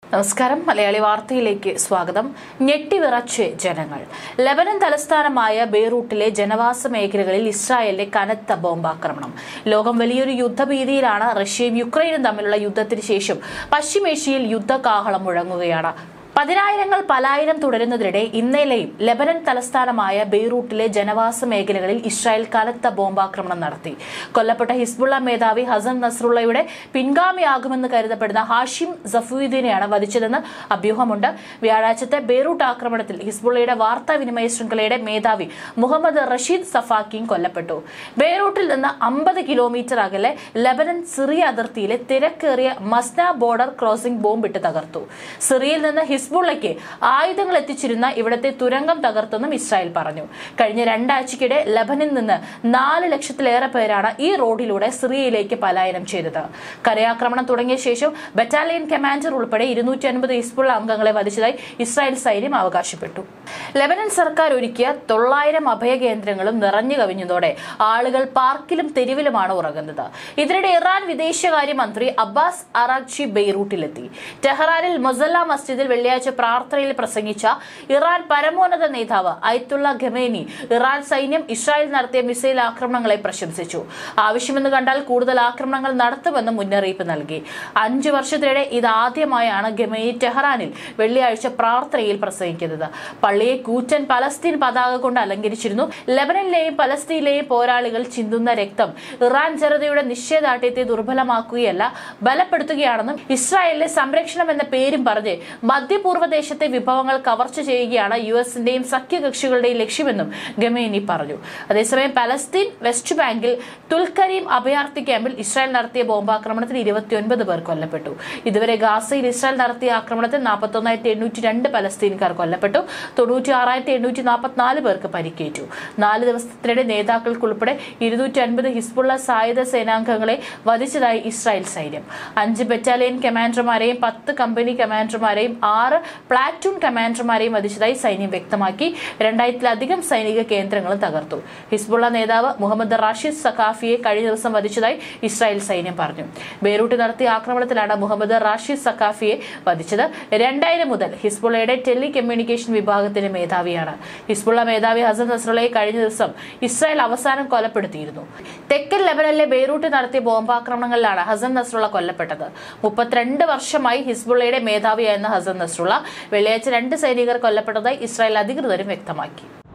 നമസ്കാരം മലയാളി വാർത്തയിലേക്ക് സ്വാഗതം ഞെട്ടിവിറച്ച് ജനങ്ങൾ ലബനൻ തലസ്ഥാനമായ ബെയ്റൂട്ടിലെ ജനവാസ മേഖലകളിൽ ഇസ്രായേലിന്റെ കനത്ത ബോംബാക്രമണം ലോകം വലിയൊരു യുദ്ധഭീതിയിലാണ് റഷ്യയും യുക്രൈനും തമ്മിലുള്ള യുദ്ധത്തിന് ശേഷം പശ്ചിമേഷ്യയിൽ യുദ്ധകാഹളം മുഴങ്ങുകയാണ് പതിനായിരങ്ങൾ പലായനം തുടരുന്നതിനിടെ ഇന്നലെയും ലബനൻ തലസ്ഥാനമായ ബെയ്റൂട്ടിലെ ജനവാസ മേഖലകളിൽ ഇസ്രായേൽ കനത്ത ബോംബാക്രമണം നടത്തി കൊല്ലപ്പെട്ട ഹിസ്ബുള്ള മേധാവി ഹസൻ നസ്രുള്ളയുടെ പിൻഗാമിയാകുമെന്ന് കരുതപ്പെടുന്ന ഹാഷിം സഫുദ്ദീനെയാണ് വധിച്ചതെന്ന് അഭ്യൂഹമുണ്ട് വ്യാഴാഴ്ചത്തെ ബെയ്റൂട്ട് ആക്രമണത്തിൽ ഹിസ്ബുള്ളയുടെ വാർത്താവിനിമയ ശൃംഖലയുടെ മേധാവി മുഹമ്മദ് റഷീദ് സഫാക്കിയും കൊല്ലപ്പെട്ടു ബെയ്റൂട്ടിൽ നിന്ന് അമ്പത് കിലോമീറ്റർ അകലെ ലബനൻ സിറിയ അതിർത്തിയിലെ തിരക്കേറിയ മസ്ന ബോർഡർ ക്രോസിംഗ് ബോംബിട്ട് തകർത്തു സിറിയയിൽ നിന്ന് ഹിസ്ബുള്ളയ്ക്ക് ആയുധങ്ങൾ എത്തിച്ചിരുന്ന ഇവിടത്തെ തുരങ്കം തകർത്തെന്നും ഇസ്രായേൽ പറഞ്ഞു കഴിഞ്ഞ രണ്ടാഴ്ചയ്ക്കിടെ ലബനിൽ നിന്ന് നാല് ലക്ഷത്തിലേറെ പേരാണ് ഈ റോഡിലൂടെ സിറിയയിലേക്ക് പലായനം ചെയ്തത് കരയാക്രമണം തുടങ്ങിയ ശേഷം ബറ്റാലിയൻ കമാൻഡർ ഉൾപ്പെടെ ഇരുന്നൂറ്റി അൻപത് ഹിസ്ബുള്ള അംഗങ്ങളെ വധിച്ചതായി ഇസ്രായേൽ സൈന്യം അവകാശപ്പെട്ടു ലബനൻ സർക്കാർ ഒരുക്കിയ തൊള്ളായിരം അഭയകേന്ദ്രങ്ങളും നിറഞ്ഞു കവിഞ്ഞതോടെ ആളുകൾ പാർക്കിലും തെരുവിലുമാണ് ഉറങ്ങുന്നത് ഇതിനിടെ ഇറാൻ വിദേശകാര്യമന്ത്രി അബ്ബാസ് അറാഖ്ചി ബെയ്റൂട്ടിലെത്തി ടെഹ്റാനിൽ മൊസല്ല മസ്ജിദിൽ വെള്ളിയാഴ്ച പ്രാർത്ഥനയിൽ പ്രസംഗിച്ച ഇറാൻ പരമോന്നത നേതാവ് അയത്തുള്ള ഖമേനി ഇറാൻ സൈന്യം ഇസ്രായേൽ നടത്തിയ മിസൈൽ ആക്രമണങ്ങളെ പ്രശംസിച്ചു ആവശ്യമെന്ന് കണ്ടാൽ കൂടുതൽ ആക്രമണങ്ങൾ നടത്തുമെന്ന് മുന്നറിയിപ്പ് നൽകി അഞ്ചു വർഷത്തിനിടെ ഇതാദ്യമായാണ് ഖമേനി ടെഹ്റാനിൽ വെള്ളിയാഴ്ച പ്രാർത്ഥനയിൽ പ്രസംഗിക്കുന്നത് പള്ളിയെ കൂറ്റൻ പലസ്തീൻ പതാക കൊണ്ട് അലങ്കരിച്ചിരുന്നു ലബനനിലെയും പലസ്തീനിലെയും പോരാളികൾ ചിന്തുന്ന രക്തം ഇറാൻ ജനതയുടെ നിശ്ചയദാർഢ്യത്തെ ദുർബലമാക്കുകയല്ല ബലപ്പെടുത്തുകയാണെന്നും ഇസ്രായേലിലെ സംരക്ഷണം എന്ന പേരും പറഞ്ഞ് മധ്യപൂർവ്വ ദേശത്തെ വിഭവങ്ങൾ കവർച്ച ചെയ്യുകയാണ് യു എസിന്റെയും സഖ്യകക്ഷികളുടെയും ലക്ഷ്യമെന്നും ഗമേനി പറഞ്ഞു അതേസമയം പലസ്തീൻ വെസ്റ്റ് ബാങ്കിൽ തുൽക്കരീം അഭയാർത്ഥി ക്യാമ്പിൽ ഇസ്രായേൽ നടത്തിയ ബോംബാക്രമണത്തിൽ ഇരുപത്തിയൊൻപത് പേർ കൊല്ലപ്പെട്ടു ഇതുവരെ ഗാസയിൽ ഇസ്രായേൽ നടത്തിയ ആക്രമണത്തിൽ നാൽപ്പത്തൊന്നായിരത്തി എണ്ണൂറ്റി രണ്ട് പലസ്തീൻകാർ കൊല്ലപ്പെട്ടു തൊണ്ണൂറ്റി ആറായിരത്തി എണ്ണൂറ്റി നാൽപ്പത്തിനാല് പേർക്ക് പരിക്കേറ്റു നാല് ദിവസത്തിനിടെ നേതാക്കൾക്കുൾപ്പെടെ ഇരുന്നൂറ്റി അൻപത് ഹിസ്ബുള്ള സായുധ സേനാംഗങ്ങളെ വധിച്ചതായി ഇസ്രായേൽ സൈന്യം അഞ്ച് ബറ്റാലിയൻ കമാൻഡർമാരെയും പത്ത് കമ്പനി കമാൻഡർമാരെയും ആറ് പ്ലാറ്റൂൺ കമാൻഡർമാരെയും വധിച്ചതായി സൈന്യം വ്യക്തമാക്കി രണ്ടായിരത്തിലധികം സൈനിക കേന്ദ്രങ്ങളും തകർത്തു ഹിസ്ബുള്ള നേതാവ് മുഹമ്മദ് റാഷിദ് സഖാഫിയെ കഴിഞ്ഞ ദിവസം വധിച്ചതായി ഇസ്രായേൽ സൈന്യം പറഞ്ഞു ബെയ്റൂട്ടിൽ നടത്തിയ ആക്രമണത്തിലാണ് മുഹമ്മദ് റാഷിദ് സഖാഫിയെ വധിച്ചത് രണ്ടായിരം മുതൽ ഹിസ്ബുള്ളയുടെ ടെലി കമ്മ്യൂണിക്കേഷൻ വിഭാഗത്തിന്റെ മേധാവിയാണ് ഹിസ്ബുള്ള മേധാവി ഹസൻ നസ്രളയെ കഴിഞ്ഞ ദിവസം ഇസ്രായേൽ അവസാനം കൊലപ്പെടുത്തിയിരുന്നു തെക്കൻ ലെബനനിലെ ബെയ്റൂട്ടിൽ നടത്തിയ ബോംബാക്രമണങ്ങളിലാണ് ഹസൻ നസ്രുള്ള കൊല്ലപ്പെട്ടത് മുപ്പത്തിരണ്ട് വർഷമായി ഹിസ്ബുള്ളയുടെ മേധാവിയായിരുന്ന ഹസൻ നസ്രുള്ള വെള്ളിയാഴ്ച രണ്ട് സൈനികർ കൊല്ലപ്പെട്ടതായി ഇസ്രായേൽ അധികൃതരും വ്യക്തമാക്കി